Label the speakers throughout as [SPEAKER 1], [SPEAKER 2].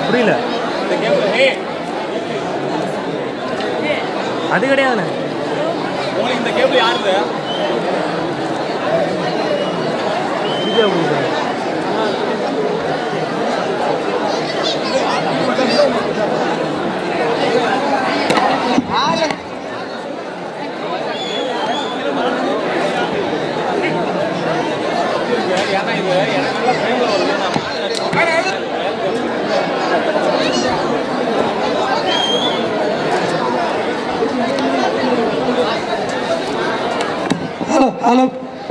[SPEAKER 1] புரியல அது கிடையாதுண்ணே
[SPEAKER 2] உங்களுக்கு இந்த கேபிள் யாருது
[SPEAKER 1] இது அப்படி
[SPEAKER 2] ஏன்னா இது எனக்கு நல்லா ஃப்ரேமில் வருது நான்
[SPEAKER 3] ஹலோ ஹலோ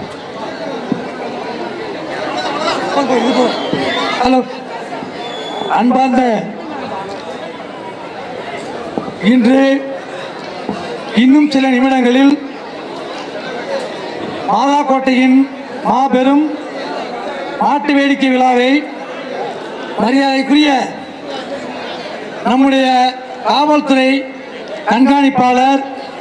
[SPEAKER 3] ஹலோ அன்பார்ந்த இன்று இன்னும் சில நிமிடங்களில் மாதாக்கோட்டையின் மாபெரும் மாட்டு வேடிக்கை விழாவை மரியாதைக்குரிய நம்முடைய காவல்துறை கண்காணிப்பாளர்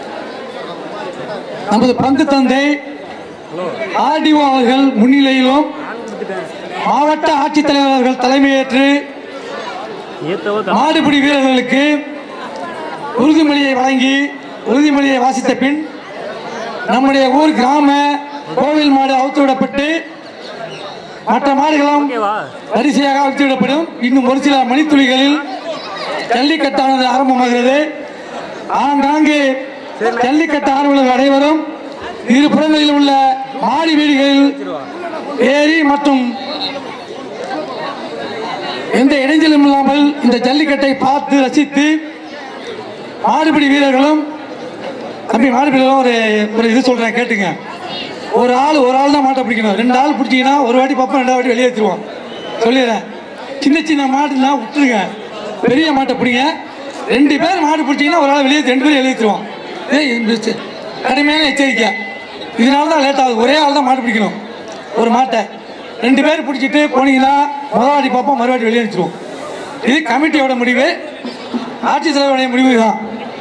[SPEAKER 3] நமது பங்கு தந்தை ஆர்டிஓ அவர்கள் முன்னிலையிலும் மாவட்ட ஆட்சித்தலைவர் அவர்கள் தலைமையேற்று
[SPEAKER 1] ஏத்தவோ
[SPEAKER 3] மாடுபிடி வீரர்களுக்கு உறுதிமொழியை வழங்கி உறுதிமொழியை வாசித்த பின் நம்முடைய ஊர் கிராம கோவில் மாடு அவுத்து விடப்பட்டு மற்ற மாடுகளும்
[SPEAKER 1] ஓகேவா
[SPEAKER 3] வரிசையாக அவுத்து விடப்படும் இன்னும் ஒரு சில மணித்துளிகளில் ஜல்லிக்கட்டானது ஆரம்பமாகிறது ஆங்காங்கே ஜல்லிக்கட்டு ஆர்வலர்கள் அனைவரும் இரு புறங்களில் உள்ள மாடி வீடுகளில் ஏரி மற்றும் எந்த இடைஞ்சலும் இல்லாமல் இந்த ஜல்லிக்கட்டை பார்த்து ரசித்து மாடுபிடி வீரர்களும் தம்பி மாடுபிடி வீரர்களும் ஒரு ஒரு இது சொல்றேன் கேட்டுங்க ஒரு ஆள் ஒரு ஆள் தான் மாட்டை பிடிக்கணும் ரெண்டு ஆள் பிடிச்சிங்கன்னா ஒரு வாட்டி பார்ப்போம் ரெண்டாவது வாட்டி வெளியே வச்சிருவோம் சொல்லிடுறேன் சின்ன சின்ன மாடுனா விட்டுருங்க பெரிய மாட்டை பிடிங்க ரெண்டு பேர் மாடு பிடிச்சிங்கன்னா ஒரு ஆள் வெளியே ரெண்டு பேரும் வெளியே வச்சிருவோம் இது கடுமையான எச்சரிக்கை இதனால தான் லேட் ஆகுது ஒரே ஆள் தான் மாடு பிடிக்கணும் ஒரு மாட்டை ரெண்டு பேர் பிடிச்சிட்டு போனீங்கன்னா முதல் வாட்டி பார்ப்போம் மறுவாட்டி வெளியே வச்சிருவோம் இது கமிட்டியோட முடிவு ஆட்சித்தலைவருடைய முடிவு தான்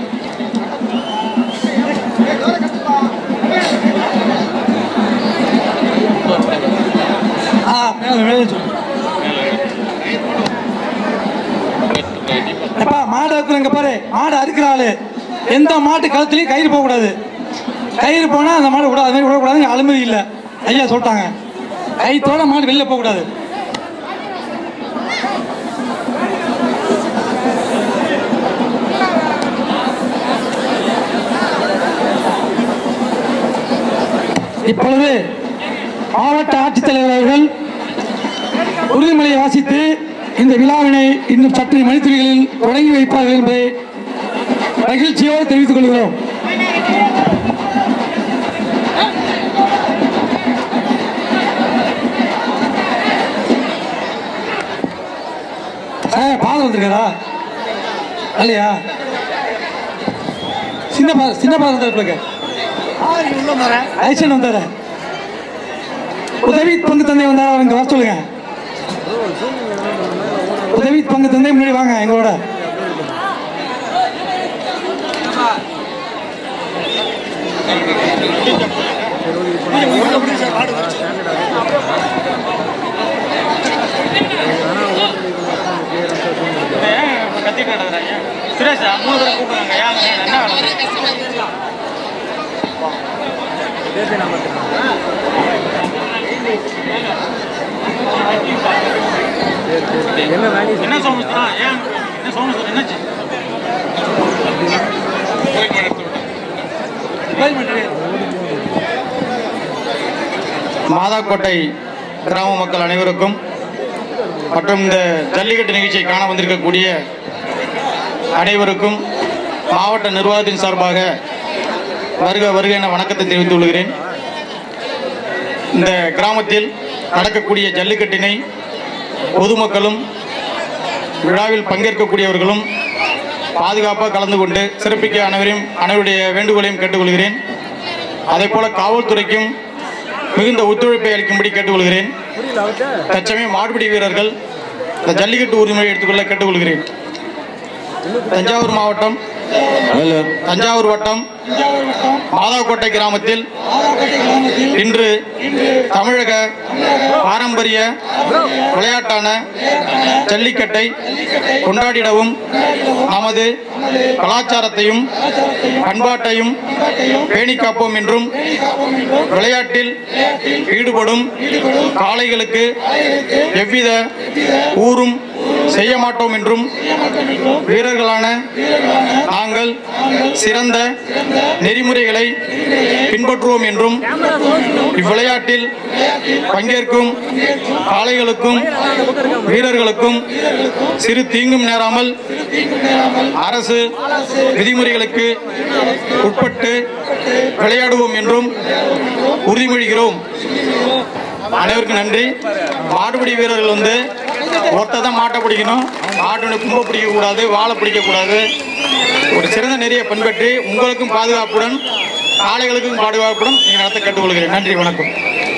[SPEAKER 3] ஆ மேலே மேலே வச்சிருவோம் எப்பா மாடு அறுக்குறங்க பாரு மாடு அறுக்கிற ஆளு எந்த மாட்டு கழுத்துலையும் கயிறு போகக்கூடாது கயிறு போனால் அந்த மாடு விடாது அது மாதிரி விடக்கூடாதுங்க அனுமதி இல்லை ஐயா சொல்லிட்டாங்க கயிற்றோட மாடு வெளில போகக்கூடாது இப்பொழுது மாவட்ட ஆட்சித்தலைவர் அவர்கள் உறுதிமொழியை வாசித்து இந்த விழாவினை இன்னும் சற்று மணித்துளிகளில் தொடங்கி வைப்பார்கள் என்பதை மகிழ்ச்சியோடு தெரிவித்துக் கொள்கிறோம் சார் பாதம் வந்திருக்காரா இல்லையா சின்ன பாதம் சின்ன பாதம் தரப்புலங்க ஐசன் வந்தார உதவி பங்கு தந்தை வந்தாரா அவங்க வர சொல்லுங்க உதவி பங்கு தந்தை முன்னாடி வாங்க எங்களோட
[SPEAKER 2] கத்திட்டு நடக்கிறாங்க சுரேஷா மூணு பேரும் கூப்பிடுறாங்க ஏன் என்ன வேணும்
[SPEAKER 1] என்ன வேணி
[SPEAKER 2] என்ன சோமஸ்தா ஏன் என்ன சோமஸ்தா என்னாச்சு
[SPEAKER 4] மாதாக்கோட்டை கிராம மக்கள் அனைவருக்கும் மற்றும் இந்த ஜல்லிக்கட்டு நிகழ்ச்சியை காண வந்திருக்கக்கூடிய அனைவருக்கும் மாவட்ட நிர்வாகத்தின் சார்பாக வருக வருக என வணக்கத்தை தெரிவித்துக் கொள்கிறேன் இந்த கிராமத்தில் நடக்கக்கூடிய ஜல்லிக்கட்டினை பொதுமக்களும் விழாவில் பங்கேற்கக்கூடியவர்களும் பாதுகாப்பாக கலந்து கொண்டு சிறப்பிக்க அனைவரையும் அனைவருடைய வேண்டுகோளையும் கேட்டுக்கொள்கிறேன் அதே போல காவல்துறைக்கும் மிகுந்த ஒத்துழைப்பை அளிக்கும்படி கேட்டுக்கொள்கிறேன்
[SPEAKER 1] புரியல அவர்கிட்ட
[SPEAKER 4] தற்சமயம் மாடுபிடி வீரர்கள் இந்த ஜல்லிக்கட்டு உரிமையை எடுத்துக்கொள்ள கேட்டுக்கொள்கிறேன் தஞ்சாவூர் மாவட்டம் தஞ்சாவூர் வட்டம் மாதவக்கோட்டை கிராமத்தில் இன்று தமிழக பாரம்பரிய விளையாட்டான ஜல்லிக்கட்டை கொண்டாடிடவும் நமது கலாச்சாரத்தையும் பண்பாட்டையும் பேணி காப்போம் என்றும் விளையாட்டில் ஈடுபடும் காளைகளுக்கு எவ்வித ஊரும் செய்ய மாட்டோம் என்றும் வீரர்களான நாங்கள் சிறந்த நெறிமுறைகளை பின்பற்றுவோம் என்றும் இவ்விளையாட்டில் பங்கேற்கும் காளைகளுக்கும் வீரர்களுக்கும் சிறு தீங்கும் நேராமல் அரசு விதிமுறைகளுக்கு உட்பட்டு விளையாடுவோம் என்றும் உறுதிமொழிகிறோம் அனைவருக்கும் நன்றி மாடுபிடி வீரர்கள் வந்து ஒருத்த தான் மாட்டை பிடிக்கணும் மாட்டுடைய கும்ப பிடிக்க கூடாது வாழை பிடிக்க கூடாது ஒரு சிறந்த நெறியை பின்பற்றி உங்களுக்கும் பாதுகாப்புடன் காளைகளுக்கும் பாதுகாப்புடன் நீங்கள் நடத்த கேட்டுக்கொள்கிறேன் நன்றி வணக்கம்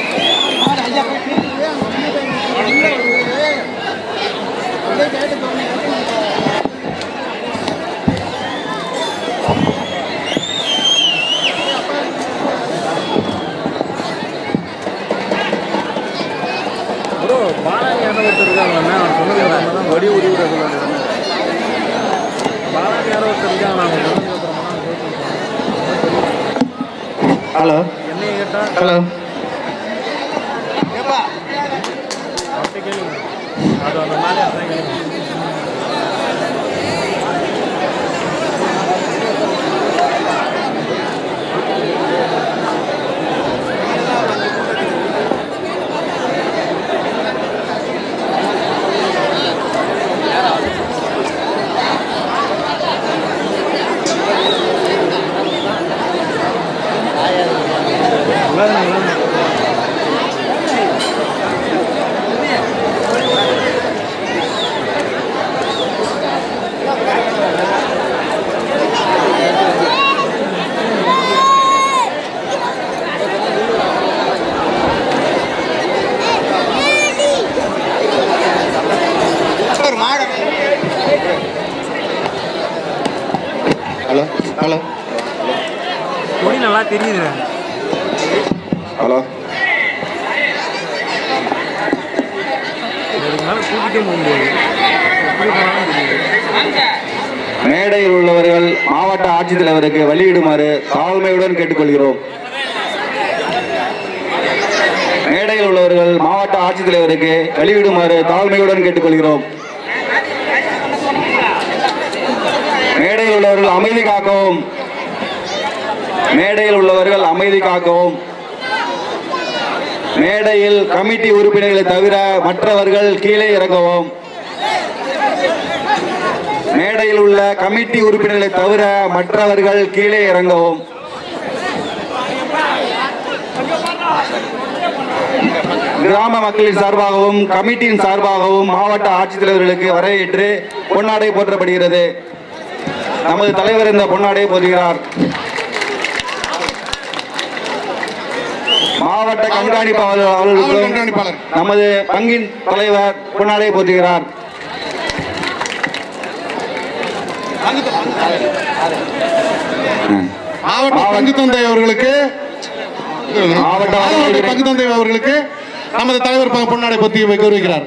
[SPEAKER 1] ப்ரோ பாலாஜி யாரோ ஒருத்தர் இருக்காங்க அவன் சொன்னது நம்ம தான் வடி உரி விட சொல்லுவாங்க பாலாஜி யாரோ ஒருத்தர் இருக்காங்க அவங்க சொன்னதுக்கு அப்புறமா தான் கேட்டு
[SPEAKER 4] ஹலோ
[SPEAKER 1] என்னைய கேட்டா
[SPEAKER 4] ஹலோ
[SPEAKER 1] அவர்கிட்ட கேளுங்க அது அந்த மேலே அதான் கேளுங்க
[SPEAKER 4] ஹலோ ஹலோ
[SPEAKER 1] கொடி நல்லா தெரியுது
[SPEAKER 4] ஹலோ
[SPEAKER 1] இதுக்கு மேலே தூக்கிட்டே போக முடியாது எப்படி போனாலும் தெரியுது
[SPEAKER 5] மேடையில் உள்ளவர்கள் மாவட்ட ஆட்சித்தலைவருக்கு வழியிடுமாறு தாழ்மையுடன் கேட்டுக்கொள்கிறோம் மேடையில் உள்ளவர்கள் மாவட்ட ஆட்சித்தலைவருக்கு வழிவிடுமாறு தாழ்மையுடன் கேட்டுக்கொள்கிறோம் மேடையில் உள்ளவர்கள் அமைதி காக்கவும் மேடையில் உள்ளவர்கள் அமைதி காக்கவும் மேடையில் கமிட்டி உறுப்பினர்களை தவிர மற்றவர்கள் கீழே இறங்கவும் மேடையில் உள்ள கமிட்டி உறுப்பினர்களை தவிர மற்றவர்கள் கீழே இறங்கவும் கிராம மக்களின் சார்பாகவும் கமிட்டியின் சார்பாகவும் மாவட்ட ஆட்சித்தலைவர்களுக்கு வரவேற்று பொன்னாடை போற்றப்படுகிறது நமது தலைவர் இந்த பொன்னாடையை போதுகிறார் மாவட்ட கண்காணிப்பாளர் அவர்களுக்கும்
[SPEAKER 4] கண்காணிப்பாளர்.
[SPEAKER 5] நமது பங்கின் தலைவர் பொன்னாடையை போதுகிறார்
[SPEAKER 4] மாவட்ட பங்கு தந்தை அவர்களுக்கு
[SPEAKER 5] மாவட்ட
[SPEAKER 4] மாவட்ட பங்கு தந்தை அவர்களுக்கு நமது தலைவர் ப- பொன்னாடை பத்தி கௌரவிக்கிறார்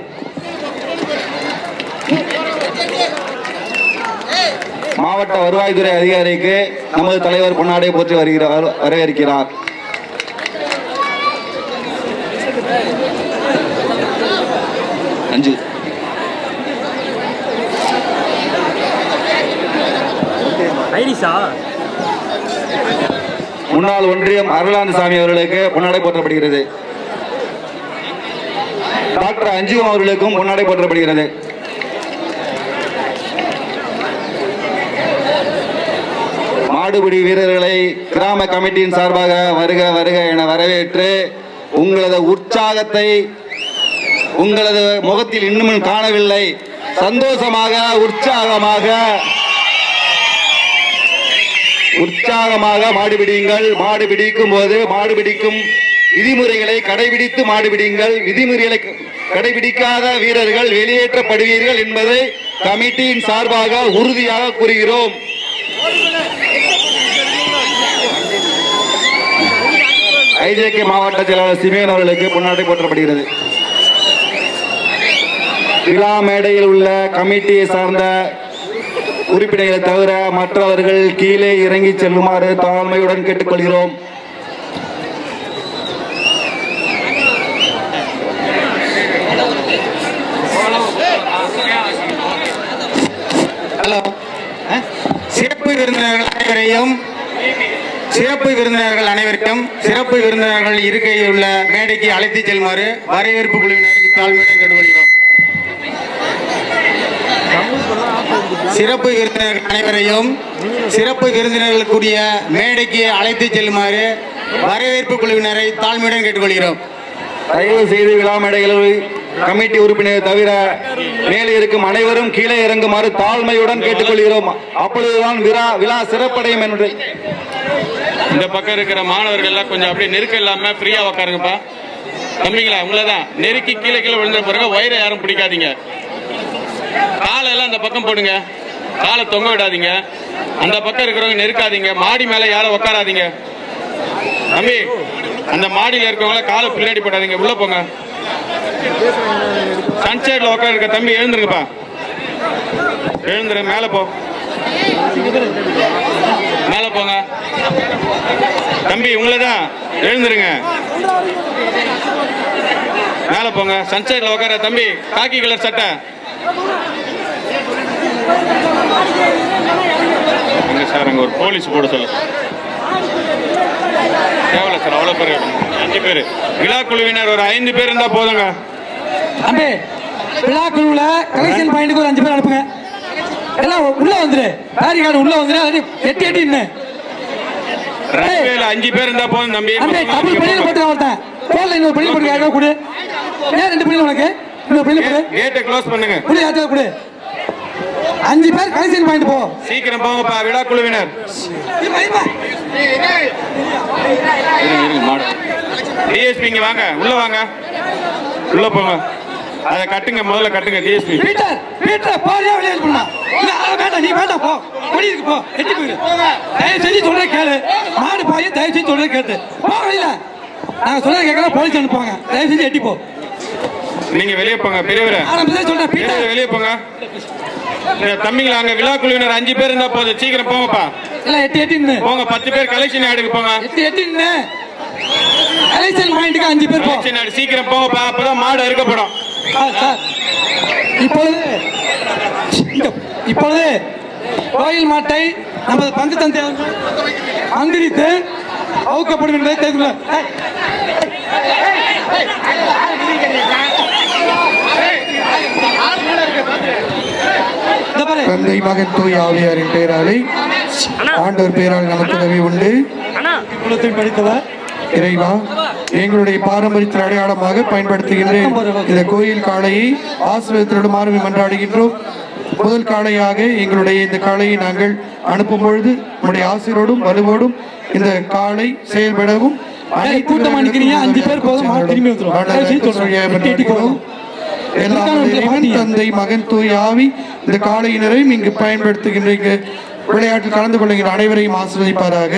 [SPEAKER 5] மாவட்ட வருவாய்த்துறை அதிகாரிக்கு நமது தலைவர் பொன்னாடை போற்றி வருகிறார் வரவேற்கிறார் அஞ்சு
[SPEAKER 1] ஐரிஷா
[SPEAKER 5] முன்னாள் ஒன்றியம் அருளானந்த சாமி அவர்களுக்கு பொன்னாடை போற்றப்படுகிறது டாக்டர் அஞ்சுகம் அவர்களுக்கும் பொன்னாடை போற்றப்படுகிறது மாடுபிடி வீரர்களை கிராம கமிட்டியின் சார்பாக வருக வருக என வரவேற்று உங்களது உற்சாகத்தை உங்களது முகத்தில் இன்னும் காணவில்லை சந்தோஷமாக உற்சாகமாக உற்சாகமாக மாடு பிடியுங்கள் மாடு பிடிக்கும் போது மாடு பிடிக்கும் விதிமுறைகளை கடைபிடித்து மாடு பிடியுங்கள் விதிமுறைகளை கடைபிடிக்காத வீரர்கள் வெளியேற்றப்படுவீர்கள் என்பதை கமிட்டியின் சார்பாக உறுதியாக கூறுகிறோம் ஐஜேகே மாவட்ட செயலாளர் சிமேன் அவர்களுக்கு பொன்னாடை போற்றப்படுகிறது விழா மேடையில் உள்ள கமிட்டியை சார்ந்த உறுப்பினர்களை தவிர மற்றவர்கள் கீழே இறங்கி செல்லுமாறு தாழ்மையுடன் கேட்டுக்கொள்கிறோம்
[SPEAKER 4] ஹலோ அஹ்? சிறப்பு விருந்தினர்கள் அனைவரையும் சிறப்பு விருந்தினர்கள் அனைவருக்கும் சிறப்பு விருந்தினர்கள் இருக்கையில் உள்ள மேடைக்கு அழைத்துச் செல்லுமாறு வரவேற்பு குழுவினருக்கு தாழ்மையுடன் கேட்டுக்கொள்கிறோம் சிறப்பு விருந்தினர்கள் அனைவரையும் சிறப்பு விருந்தினர்களுக்குரிய மேடைக்கு அழைத்துச் செல்லுமாறு வரவேற்பு குழுவினரை தாழ்மையுடன் கேட்டுக்கொள்கிறோம்
[SPEAKER 5] தயவு செய்து விழா மேடைகளில் கமிட்டி உறுப்பினர் தவிர மேலே இருக்கும் அனைவரும் கீழே இறங்குமாறு தாழ்மையுடன் கேட்டுக்கொள்கிறோம் அப்பொழுதுதான் விழா விழா சிறப்படையும் என்று
[SPEAKER 2] இந்த பக்கம் இருக்கிற மாணவர்கள் எல்லாம் கொஞ்சம் அப்படியே நெருக்கம் இல்லாம ஃப்ரீயா உட்காருங்கப்பா தம்பிங்களா உங்களதான் நெருக்கி கீழே கீழே விழுந்த பிறகு வயிறை யாரும் பிடிக்காதீங்க காலை எல்லாம் அந்த பக்கம் போடுங்க காலை தொங்க விடாதீங்க அந்த பக்கம் இருக்கிறவங்க நெருக்காதீங்க மாடி மேல யாரும் உட்காராதீங்க தம்பி அந்த மாடியில இருக்கவங்கள காலை பின்னாடி போடாதீங்க உள்ள போங்க சன்சைட்ல உட்கார இருக்க தம்பி எழுந்துருங்கப்பா எழுந்துரு மேல போ மேல போங்க தம்பி உங்களதான் எழுந்துருங்க மேல போங்க சன்சைட்ல உட்கார தம்பி காக்கி கலர் சட்டை எங்க சார் அங்க ஒரு போலீஸ் போட சொல்லு தேவையில்ல சார் அவ்வளவு பேர் அஞ்சு பேர் விழா குழுவினர் ஒரு ஐந்து பேர் இருந்தா போதுங்க
[SPEAKER 3] தம்பி விழா குழுவில் கலெக்ஷன் பாயிண்ட்டுக்கு ஒரு அஞ்சு பேர் அனுப்புங்க எல்லாம் உள்ள வந்துரு பேரிகார்டு உள்ள வந்துரு அது எட்டி எட்டி நின்னு
[SPEAKER 2] ரயில்வேல அஞ்சு பேர் இருந்தா போதும் தம்பி
[SPEAKER 3] தம்பி டபுள் பணியில் போட்டு ஒருத்தன் போடல இன்னொரு பணியில் போட்டு யாராவது கொடு ஏன் ரெண்டு பணியில் உனக்கு இன்னொரு பணியில் கொடு
[SPEAKER 2] கேட்டை க்ளோஸ் பண்ணுங்க
[SPEAKER 3] கொடு யார்ட்டாவது கொடு அஞ்சு பேர் கலெக்ஷன் பாயிண்ட் போ
[SPEAKER 2] சீக்கிரம் போங்கப்பா விழா குழுவினர் டிஎஸ்பி இங்க வாங்க உள்ள வாங்க உள்ள போங்க அதை கட்டுங்க முதல்ல கட்டுங்க டிஎஸ்பி
[SPEAKER 3] பீட்டர் பீட்டர் போறியா வெளியே பண்ணா இல்ல அவன் வேண்டாம் நீ வேண்டாம் போ கொடி இருக்கு போ எட்டி போயிரு தயவு செஞ்சு சொல்ற கேளு மாடு பாய தயவு செஞ்சு சொல்ற கேட்டு போ வெளியில நாங்க சொல்றத கேட்கல போலீஸ் அனுப்புவாங்க தயவு செஞ்சு எட்டி போ
[SPEAKER 2] நீங்க வெளியே போங்க பெரியவரே
[SPEAKER 3] ஆரம்பத்துல சொல்றேன் பீட்டர்
[SPEAKER 2] பெரியவரே வெளியே போங்க இந்த தம்பிங்களா அங்க விழா குழுவினர் அஞ்சு பேர் இருந்தா போதும் சீக்கிரம் போங்கப்பா
[SPEAKER 3] இல்ல எட்டி எட்டி நின்னு
[SPEAKER 2] போங்க பத்து பேர் கலெக்ஷன் ஆடுக்கு போங்க
[SPEAKER 3] எட்டி எட்டி நின்னு கலெக்ஷன் பாயிண்ட்டுக்கு அஞ்சு பேர் போ
[SPEAKER 2] கலெக்ஷன் ஆடு சீக்கிரம் போங்கப்பா அப்பதான் மாடு அறுக்கப்படும்
[SPEAKER 3] சார், சார் இப்பொழுது இங்க- இப்பொழுது கோயில் மாட்டை நமது பங்கு தந்தை அங்கிரித்து அவுக்கப்படும் என்பதை தெரிந்து கொள்ள- ஏய், இந்த பாரு,
[SPEAKER 6] தந்தை மகன் தூய் ஆவியாரின் பெயராலே ஆண்டவர் பெயரால் நமக்கு உதவி உண்டு
[SPEAKER 3] குலத்தில் படித்தவர்
[SPEAKER 6] இறைவா எங்களுடைய பாரம்பரியத்தின் அடையாளமாக பயன்படுத்துகின்ற இந்த கோயில் காளையை ஆசிரியத்தினோடு மாறுவி மன்றாடுகின்றோம் முதல் காளையாக எங்களுடைய இந்த காளையை நாங்கள் அனுப்பும் பொழுது உங்களுடைய ஆசிரியரோடும் வலுவோடும் இந்த காளை செயல்படவும்
[SPEAKER 3] ஏய், கூட்டமா நிக்கிறீங்க, அஞ்சு பேர் போதும், மாடு திரும்பி வந்துரும். தயவு செய்து சொல்றேன், எட்டி எட்டி போதும்.
[SPEAKER 6] எல்லாம்
[SPEAKER 3] எதுக்காக
[SPEAKER 6] இறைவன்,
[SPEAKER 3] மாட்டீங்க?
[SPEAKER 6] தந்தை மகன் தூய் ஆவி இந்த காளையினரையும் இங்கு பயன்படுத்துகின்ற இங்கு விளையாட்டில் கலந்து கொள்ளுகிற அனைவரையும் ஆசிர்வதிப்பாராக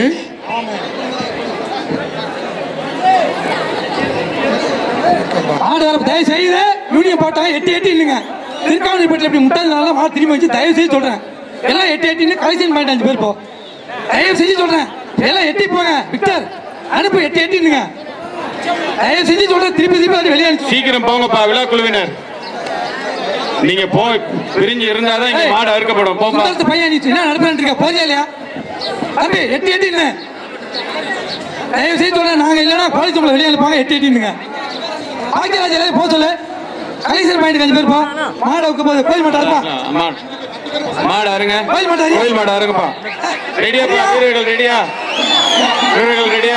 [SPEAKER 3] ஆடு வர தயவு செய்து யூனியன் போட்டாங்க எட்டி எட்டி இல்லைங்க திருக்காவணிப்பட்டில் இப்படி முட்டாள்னால மாடு திரும்பி வச்சு தயவு செய்து சொல்றேன் எல்லாம் எட்டி எட்டின்னு கலெக்ஷன் பாயிண்ட் அஞ்சு பேர் போ தயவு செஞ்சு சொல்றேன் எல்லாம் எட்டி போங்க விக்டர் அனுப்பு எட்டி எட்டினுங்க தயவு செஞ்சு சொல்றேன் திருப்பி திருப்பி அது வெளியே அனுப்பிச்சு
[SPEAKER 2] சீக்கிரம் போங்கப்பா விழா குழுவினர் நீங்க போய் பிரிஞ்சு இருந்தாதான் இங்க மாடு அறுக்கப்படும் போப்பா
[SPEAKER 3] சுந்தரத்து பையன் நீ என்ன நடப்பிட்டு இருக்க போதே இல்லையா தம்பி எட்டி எட்டின்னு தயவு செய்து சொல்றேன் நாங்க இல்லைன்னா போலீஸ் உங்களை வெளியே அனுப்பாங்க எட்டி எட்டினுங்க பாக்கியராஜ் எல்லாரும் போக சொல்லு கலெக்ஷன் பாயிண்ட் அஞ்சு பேர் போ மாடு வைக்க போது கோயில் மாட்டா இருப்பா
[SPEAKER 2] மாடு மாடு அருங்க
[SPEAKER 3] கோயில் மாட்டா
[SPEAKER 2] கோயில் மாடு அருங்கப்பா ரெடியாப்பா வீரர்கள் ரெடியா வீரர்கள் ரெடியா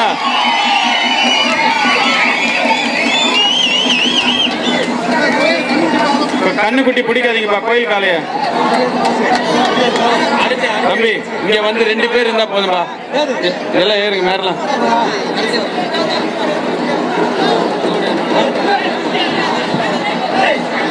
[SPEAKER 2] கண்ணுக்குட்டி பிடிக்காதீங்கப்பா கோயில் காளைய தம்பி இங்க வந்து ரெண்டு பேர் இருந்தா போதும்பா இதெல்லாம் ஏறுங்க மேரலாம்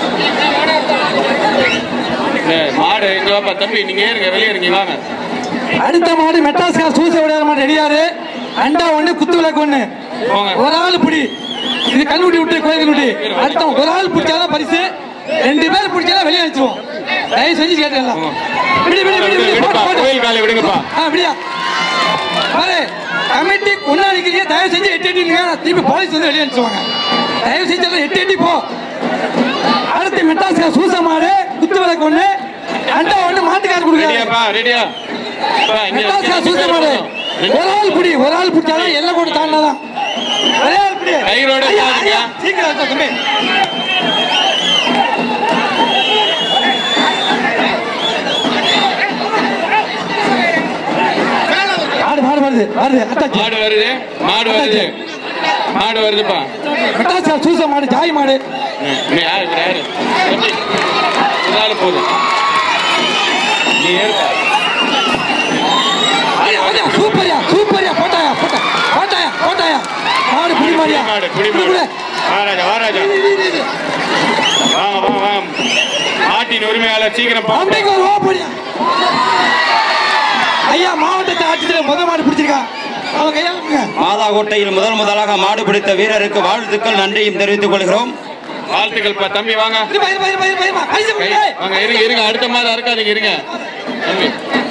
[SPEAKER 2] ஏய், மாடு இங்க வாப்பா தம்பி நீங்க ஏறுங்க வெளியே இருங்க வாங்க
[SPEAKER 3] அடுத்த மாடு மெட்ராஸ்கார் சூசை விளையாட மாடு ரெடியாரு அண்டா ஒண்ணு குத்து விளக்கு ஒண்ணு
[SPEAKER 2] போங்க.
[SPEAKER 3] ஒரு ஆள் பிடி இது கண்ணுட்டி விட்டு கோயில் குட்டி அடுத்த ஒரு ஆள் பிடிச்சாதான் பரிசு ரெண்டு பேர் பிடிச்சாதான் வெளியே அனுப்பிச்சுவோம் தயவு செஞ்சு கேட்டுக்கலாம் பிடி பிடி பிடி பிடி போட்டு
[SPEAKER 2] விடுப்பா
[SPEAKER 3] போட்டு
[SPEAKER 2] கோயில் காலை விடுங்கப்பா
[SPEAKER 3] ஆ அப்படியா பாரு கமிட்டி ஒன்னா நிக்கிறீங்க தயவு செஞ்சு எட்டு எட்டி நில்லுங்க. திருப்பி போலீஸ் வந்து வெளியே அனுப்பிச்சுவாங்க தயவு செஞ்சு எல்லாம் எட்டு எட்டி போ அடுத்து மெட்டாஸ்கா சூச மாடு குத்து விளக்கு ஒண்ணு அண்டா ஒண்ணு மாட்டுக்காரர் கொடுக்குறாரு
[SPEAKER 2] ரெடியாப்பா ரெடியா அப்பா, இங்க
[SPEAKER 3] மெட்டாஸ்கா சூச மாடு ஒரு ஆள் பிடி ஒரு ஆள் பிடிச்சாதான் எல்லாம் கூட தாண்டாதான் ஒரே ஆள் பிடி
[SPEAKER 2] கைரோட
[SPEAKER 3] ஐயா,
[SPEAKER 2] பாருங்க.
[SPEAKER 3] ஐயா, சீக்கிரம் வாங்க, தம்பி மாடு மாடு வருது வருது அட்டாச்சு
[SPEAKER 2] மாடு வருது மாடு வருது மாடு வருதுப்பா
[SPEAKER 3] மெட்டாஸ்கா சூச மாடு ஜாய் மாடு
[SPEAKER 2] இன்னும் யாரு இருக்கிற யாரு தம்பி, ஒரு ஆளு போதும் நீ ஏறுப்பா
[SPEAKER 3] ஐயா, ஐயா, சூப்பர்யா சூப்பர்யா போட்டாயா போட்டா போட்டாயா போட்டாயா மாடு புடி மாடியா
[SPEAKER 2] மாடு புடி
[SPEAKER 3] புடி,
[SPEAKER 2] மாடு
[SPEAKER 3] புடி.
[SPEAKER 2] வாராஜா வாராஜா வாங்க வாங்க வாங்க ஆட்டின் உரிமையாளர் சீக்கிரம் பா
[SPEAKER 3] அம்பிக்கு ஒரு ஓ போடியா ஐயா மாவட்டத்தை ஆட்சித்தலைவர் முதல் மாடு பிடிச்சிருக்கான் அவங்க கையாளுங்க
[SPEAKER 7] மாதாக்கோட்டையில் முதல் முதலாக மாடு பிடித்த வீரருக்கு வாழ்த்துக்கள் நன்றியும் தெரிவித்துக் கொள்கிறோம்
[SPEAKER 2] வாழ்த்துக்கள் பா தம்பி வாங்க
[SPEAKER 3] இருப்பா இருப்பா இருப்பா இருப்பா இருப்பா பைசா
[SPEAKER 2] கை
[SPEAKER 3] கொடுங்க.
[SPEAKER 2] வாங்க இருங்க இருங்க அடுத்த மாதம் இருக்காதீங்க இருங்க தம்பி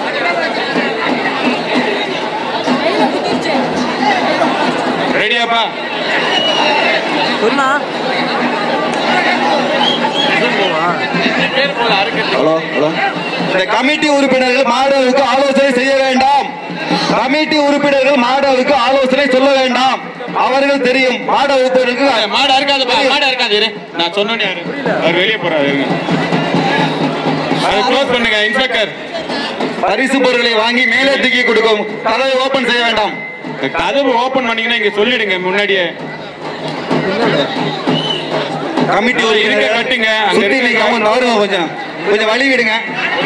[SPEAKER 2] ரெடியாப்பா
[SPEAKER 1] சொன்னா போவா
[SPEAKER 2] பேர் போல அறுக்கிறது
[SPEAKER 5] ஹலோ ஹலோ இந்த கமிட்டி உறுப்பினர்கள் மாடவுக்கு ஆலோசனை செய்ய வேண்டாம் கமிட்டி உறுப்பினர்கள் மாடவுக்கு ஆலோசனை சொல்ல வேண்டாம் அவர்கள் தெரியும் மாட உறுப்பினருக்கு
[SPEAKER 2] மாடு அறுக்காதுப்பா மாடு அறுக்காது இரு நான் சொன்னேன் யாரு அவர் வெளியே போறாரு இருங்க அதை க்ளோஸ் பண்ணுங்க இன்ஸ்பெக்டர்
[SPEAKER 5] பரிசு பொருட்களை வாங்கி மேலே தூக்கி கொடுக்கும் கதவை ஓபன் செய்ய வேண்டாம்
[SPEAKER 2] கதவு ஓபன் பண்ணீங்கன்னா இங்க சொல்லிடுங்க முன்னாடியே
[SPEAKER 5] கமிட்டி
[SPEAKER 2] இருக்க
[SPEAKER 5] உறுப்பினர்கள்
[SPEAKER 2] கட்டுங்க அங்க
[SPEAKER 5] சுத்தி
[SPEAKER 2] இருக்க
[SPEAKER 5] நிக்காம நவருங்க கொஞ்சம் கொஞ்சம் வழி விடுங்க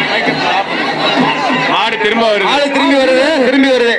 [SPEAKER 2] மாடு திரும்ப வருது
[SPEAKER 5] ஆளு திரும்பி வருது திரும்பி வருது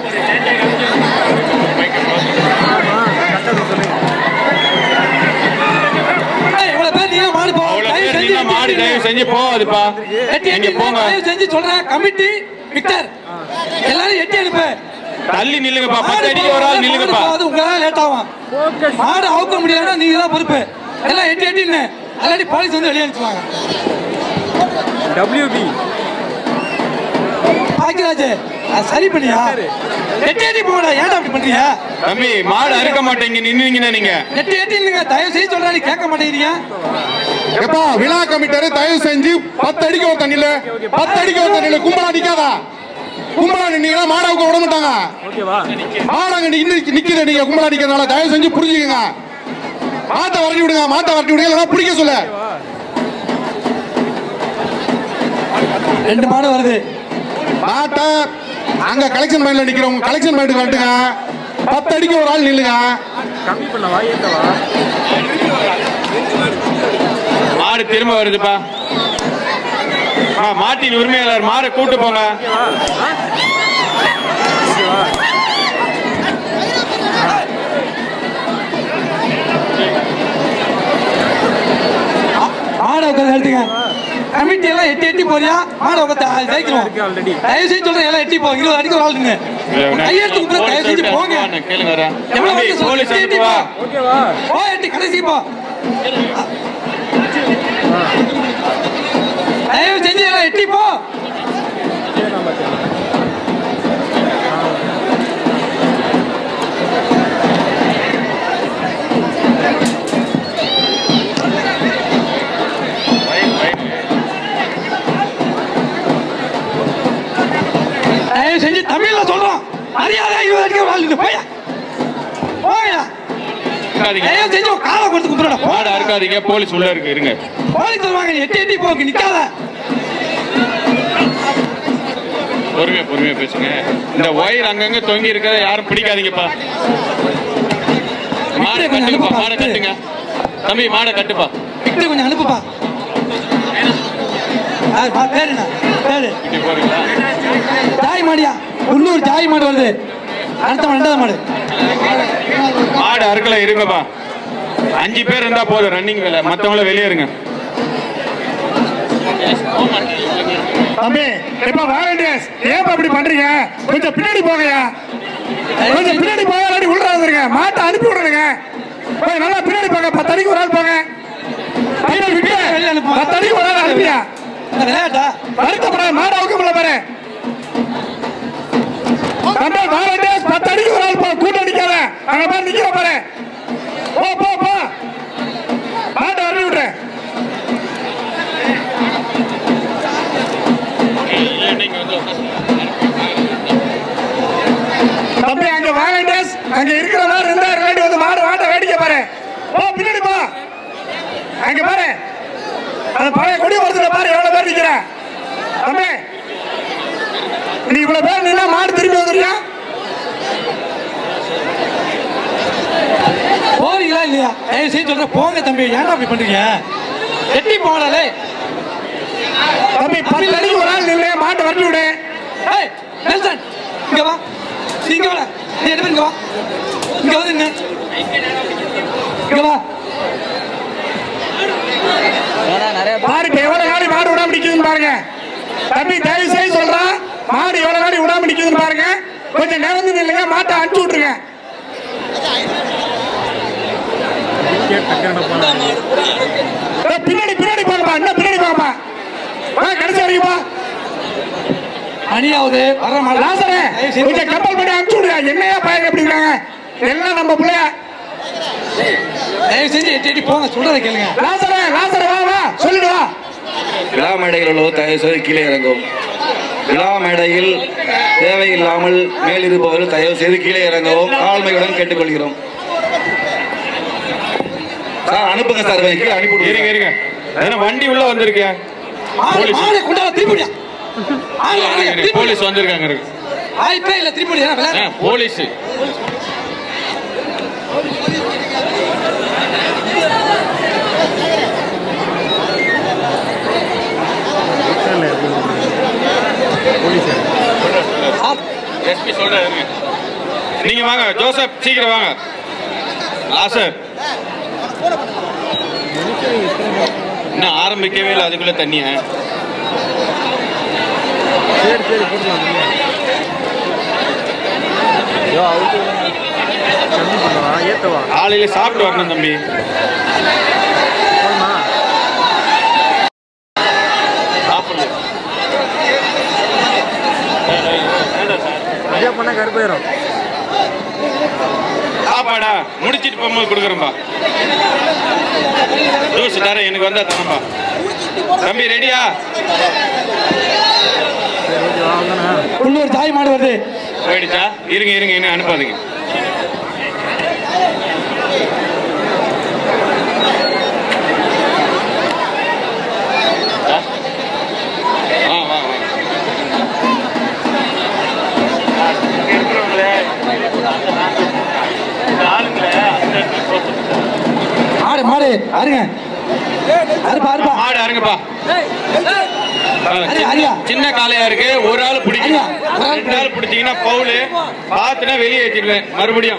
[SPEAKER 3] ஏய், இவ்வளவு பேர் நீங்க மாடு போ
[SPEAKER 2] அவ்வளவு
[SPEAKER 3] தயவு
[SPEAKER 2] பேர்
[SPEAKER 3] செஞ்சு
[SPEAKER 2] நின்னா மாடு
[SPEAKER 3] எட்டி
[SPEAKER 2] தயவு
[SPEAKER 3] எட்டி
[SPEAKER 2] செஞ்சு போகாதுப்பா
[SPEAKER 3] எட்டி
[SPEAKER 2] நீங்க
[SPEAKER 3] எட்டி
[SPEAKER 2] போங்க
[SPEAKER 3] தயவு செஞ்சு சொல்றேன் கமிட்டி விக்டர் எல்லாரும் எட்டி அனுப்பு
[SPEAKER 2] தள்ளி நில்லுங்கப்பா பத்து
[SPEAKER 3] மாடு
[SPEAKER 2] அடிக்கு ஒரு ஆள்
[SPEAKER 3] போகாது,
[SPEAKER 2] நில்லுங்கப்பா
[SPEAKER 3] மாடு போகாது, உங்களால லேட் ஆகும் மாடு அவுக்க முடியலன்னா நீங்க தான் பொறுப்பு எல்லாம் எட்டி எட்டின்னு அல்லாடி போலீஸ் வந்து வெளியே அனுப்பிச்சுவாங்க
[SPEAKER 1] டபிள்யூபி
[SPEAKER 3] பாக்கியராஜ் அது சரி பண்ணியா எட்டி எட்டி போடா ஏன்டா அப்படி பண்றீங்க
[SPEAKER 2] தம்பி மாடு அறுக்க மாட்டேங்க நின்னீங்கன்னா நீங்க
[SPEAKER 3] எட்டி எட்டி இல்லைங்க தயவு செய்து சொல்றா நீ கேட்க மாட்டேங்கிறீங்க
[SPEAKER 8] எப்பா விழா கமிட்டர் தயவு செஞ்சு பத்து அடிக்க ஒரு தண்ணியில பத்து அடிக்க ஒரு தண்ணியில கும்பலா நிக்காதா கும்பலா நின்னீங்கன்னா மாடாவுக்கு விட மாட்டாங்க
[SPEAKER 1] ஓகேவா
[SPEAKER 8] மாடாங்க நிக்க நிக்குது நீங்க கும்பலா நிக்கிறதுனால தயவு செஞ்சு புரிஞ்சுக்கங்க மாட்டை வரட்டி விடுங்க மாட்டை வரட்டி விடுங்க இல்லைன்னா பிடிக்க சொல்ல
[SPEAKER 3] ரெண்டு மாடு வருது
[SPEAKER 8] மாட்டை அங்க கலெக்ஷன் மைண்ட்ல நிக்கிறவங்க கலெக்ஷன் மைண்டுக்கு வந்துட்டுங்க பத்து அடிக்க ஒரு ஆள் நில்லுங்க
[SPEAKER 1] கம்மி பண்ணவா ஏத்தவா
[SPEAKER 2] மாடு திரும்ப வருதுப்பா ஆ, மாட்டின் உரிமையாளர் மாடை கூட்டு போங்க
[SPEAKER 1] ஓகேவா ஆ? ஓகேவா
[SPEAKER 3] மாடை உட்காந்து எடுத்துங்க கமிட்டி எல்லாம் எட்டி எட்டி போறியா மாடை உட்காந்து ஜெயிக்கிறோம்
[SPEAKER 1] இருக்கு already.
[SPEAKER 3] தயவு செய்து சொல்றேன் எல்லாம் எட்டி போ இருபது அடிக்கு ஒரு ஆள் நின்னு கையெழுத்து கும்பிட தயவு செஞ்சு போங்க
[SPEAKER 2] கேளுங்க வரேன்.
[SPEAKER 3] எவ்வளவு
[SPEAKER 2] தம்பி,
[SPEAKER 3] வந்து
[SPEAKER 2] போலீஸ்
[SPEAKER 3] சொல்லி
[SPEAKER 2] அனுப்பு வா.
[SPEAKER 1] ஓகேவா
[SPEAKER 3] போ எட்டி கடைசி போ தயவு செஞ்சு எல்லாம் எட்டி போ தயவு செஞ்சு தமிழ்ல சொல்றோம் மரியாதை இருபது அடிக்க ஒரு ஆள் நின்னு போயா போயா
[SPEAKER 2] அறுக்காதீங்க.
[SPEAKER 3] தயவு செஞ்சு உன் காலை கொடுத்து கும்பிடுடா போ
[SPEAKER 2] மாடு அறுக்காதீங்க போலீஸ் உள்ள இருக்கு இருங்க
[SPEAKER 3] போலீஸ் வருவாங்க நீ எட்டி எட்டி போக்கு நிக்காத
[SPEAKER 2] பொறுமையா பொறுமையா பேசுங்க இந்த ஒயர் அங்கங்க தொங்கி இருக்கிறத யாரும் பிடிக்காதீங்கப்பா மாடை கட்டுங்கப்பா மாடை கட்டுங்க தம்பி மாடை கட்டுப்பா
[SPEAKER 3] விட்டு கொஞ்சம் அனுப்புப்பா யார் பா, பேரு என்ன பேரு
[SPEAKER 2] இப்படி போறீங்களா
[SPEAKER 3] ஜாய் மாடியா உள்ளூர் ஜாய் மாடு வருது அடுத்த மாடு, ரெண்டாவது மாடு
[SPEAKER 2] மாடு அறுக்கல இருங்கப்பா அஞ்சு பேர் இருந்தா போதும் ரன்னிங் வேலை மத்தவங்கள வெளியே இருங்க
[SPEAKER 8] தம்பி எப்ப வாலண்டியர்ஸ் ஏன் இப்படி பண்றீங்க கொஞ்சம் பின்னாடி போங்கயா கொஞ்சம் பின்னாடி போங்க இல்லாட்டி உள்ள வந்துருங்க மாட்டை அனுப்பி விடுறேங்க போய் நல்லா பின்னாடி போங்க பத்து அடிக்கு ஒரு ஆள் போங்க பின்னாடி விட்டு பத்து அடிக்கு ஒரு ஆள் அனுப்பியா
[SPEAKER 3] இந்த விளையாட்டா
[SPEAKER 8] வருத்தப்படாத மாடு அவுக்கமில்ல பாரு தம்பி வாலண்டியர்ஸ் பத்து அடிக்கு ஒரு ஆள் போ கூட்டம் நிக்காத அங்க பாரு நிக்கிற பாரு போ போ போ மாட்டை அனுப்பி விடுறேன் தம்பி அங்க வாலண்டியர்ஸ் அங்க இருக்கிற மாதிரி இருந்தா ரெண்டு வந்து மாடு மாட்டை வேடிக்கை பாரு போ பின்னாடி போ அங்க பாரு அந்த பழைய கொடி வருதுல பாரு எவ்வளவு பேர் நிக்கிற தம்பி நீ இவ்வளவு பேர் நின்னா மாடு திரும்பி வந்துருக்கியா
[SPEAKER 3] போறீங்களா இல்லையா தயவு செய்து சொல்றேன் போங்க தம்பி ஏன்டா அப்படி பண்றீங்க எட்டி போகலே
[SPEAKER 8] தம்பி பத்து அடிக்கு ஒரு ஆள் நில்லு மாட்டை வரட்டி விடு
[SPEAKER 3] ஏய் நெல்சன் இங்க வா நீ இங்க வா நீ என்ன இங்க வா இங்க வந்து நின்னு. இங்க வா
[SPEAKER 1] ஏன்னா நிறைய
[SPEAKER 8] பாரு இப்ப எவ்வளவு நாளை மாடு விடாம நிக்குதுன்னு பாருங்க தம்பி தயவு செய்து சொல்றான் மாடு எவ்வளவு நாளை விடாம நிக்குதுன்னு பாருங்க கொஞ்சம் நேரம் நில்லுங்க மாட்டை அனுப்பிச்சு விட்டுருங்க ஏய், பின்னாடி பின்னாடி போங்கப்பா இன்னும் பின்னாடி போங்கப்பா வா கடைசி வரைக்கும் போ
[SPEAKER 3] மணியாவது வர மாட்டேன்
[SPEAKER 8] லாசரே கொஞ்சம் கம்பல் பண்ணி அனுப்பிச்சு விடுங்க என்னையா பையன் எப்படி இருக்காங்க எல்லாம் நம்ம பிள்ளைய
[SPEAKER 3] தயவு செஞ்சு எட்டி எட்டி போங்க சொல்றதை கேளுங்க
[SPEAKER 8] லாசரே லாசரே வா வா சொல்லிடு வா
[SPEAKER 5] விழா மேடையில் உள்ளவர் தயவு செய்து கீழே இறங்கும் விழா மேடையில் தேவையில்லாமல் மேலிருப்பவர்கள் தயவு செய்து கீழே இறங்கவும் தாழ்மையுடன் கேட்டுக்கொள்கிறோம் சார் அனுப்புங்க சார் இவன் கீழே அனுப்பி
[SPEAKER 2] இருங்க
[SPEAKER 5] விடுங்க.
[SPEAKER 2] இருங்க ஏன்னா வண்டி உள்ள வந்திருக்கியா
[SPEAKER 3] மாடு மாடு கொண்டா திருப்பிடியா ஆளு வாங்க, திருப்பி
[SPEAKER 2] போலீஸ் வந்திருக்காங்க இருக்கு
[SPEAKER 3] வாய்ப்பே இல்ல திருப்பி
[SPEAKER 2] ஆ,
[SPEAKER 3] விளையாட
[SPEAKER 2] போலீஸ் எஸ்பி சொல்றாரு இருங்க. நீங்க வாங்க ஜோசப் சீக்கிரம் வாங்க லாசர் இன்னும் ஆரம்பிக்கவே இல்லை அதுக்குள்ள தண்ணிய
[SPEAKER 1] சரி சரி போட்டுக்கலாம் ஐயோ அவுட்டு கம்மி பண்ணுவா ஏத்தவா
[SPEAKER 2] காலையில சாப்பிட்டு வரணும் தம்பி
[SPEAKER 1] போதுமா
[SPEAKER 2] சாப்பிடல
[SPEAKER 1] இதே பண்ணா கருப்பாயிரும்
[SPEAKER 2] சாப்பாடா முடிச்சிட்டு போகும்போது கொடுக்குறேன்பா ஜூஸ் தரேன் எனக்கு வந்தா தரேன்பா தம்பி ரெடியா
[SPEAKER 1] சரி ஓகே வா வந்தானே
[SPEAKER 3] உள்ளூர் தாய் மாடு வருது
[SPEAKER 2] போயிடுச்சா இருங்க இருங்க இன்னும் அனுப்பாதீங்க ஆ வா வா
[SPEAKER 3] மாடு மாடு அருங்க அருப்பா அருப்பா
[SPEAKER 2] மாடு அருங்கப்பா ஆ,
[SPEAKER 3] அரி, அரியா.
[SPEAKER 2] சின்ன காளையா இருக்கு ஒரு ஆள் பிடிக்கணும்
[SPEAKER 3] அரியா, ஒரு ஆள்
[SPEAKER 2] ரெண்டு ஆள் பிடிச்சீங்கன்னா பவுலு பார்த்துனா வெளியே ஏற்றிடுவேன் மறுபடியும்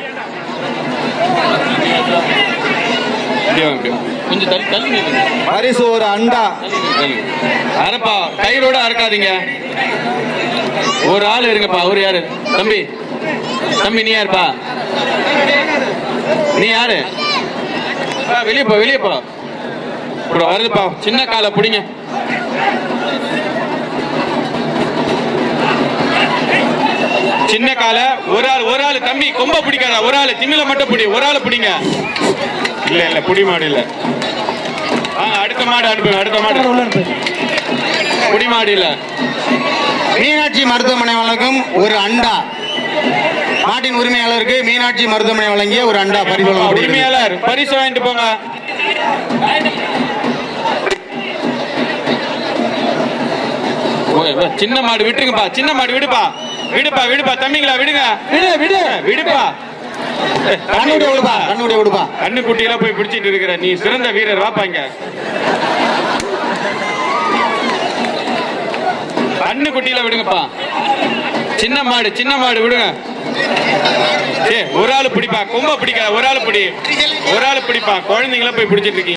[SPEAKER 2] இப்படியே வாங்க, இப்படியே. கொஞ்சம் தள்ளி தள்ளி நில்லுங்க.
[SPEAKER 5] பரிசு ஒரு அண்டா
[SPEAKER 2] தள்ளி. அறப்பா கயிறோட அறுக்காதீங்க ஒரு ஆள் இருங்கப்பா அவர் யாரு தம்பி தம்பி நீ யாருப்பா நீ யாரு ஆ, வெளியே போ வெளியே போ இப்படி வருதுப்பா சின்ன காலை பிடிங்க சின்ன காலை ஒரு ஆள் ஒரு ஆள் தம்பி கொம்ப பிடிக்காத ஒரு ஆள் திமில மட்டும் பிடி ஒரு ஆள் பிடிங்க இல்ல இல்ல புடி மாடு இல்ல ஆ அடுத்த மாடு அனுப்புங்க அடுத்த மாடு
[SPEAKER 3] உள்ள அனுப்பு
[SPEAKER 2] புடி மாடு இல்ல
[SPEAKER 4] மீனாட்சி மருத்துவமனை வழங்கும் ஒரு அண்டா மாட்டின் உரிமையாளருக்கு மீனாட்சி மருத்துவமனை வழங்கிய ஒரு அண்டா பரிசு வழங்கப்படுகிறது.
[SPEAKER 2] உரிமையாளர் பரிசு வாங்கிட்டு போங்க ஓ, ஓ, சின்ன மாடு விட்டுருங்கப்பா சின்ன மாடு விடுப்பா விடுப்பா விடுப்பா தம்பிங்களா விடுங்க
[SPEAKER 3] விடு விடு
[SPEAKER 2] விடுப்பா ஏய், தம்பி,
[SPEAKER 4] கண்ணுடைய விடுப்பா கண்ணுடைய விடுப்பா
[SPEAKER 2] கண்ணு குட்டியெல்லாம் போய் பிடிச்சிட்டு இருக்கிற நீ சிறந்த வீரர் வாப்பா இங்க கண்ணு குட்டியில விடுங்கப்பா சின்ன மாடு சின்ன மாடு விடுங்க ஏய் ஒரு ஆள் பிடிப்பா கொம்ப பிடிக்காத ஒரு ஆள் பிடி ஒரு ஆள் பிடிப்பா குழந்தைங்கள போய் பிடிச்சிட்டு இருக்கீங்க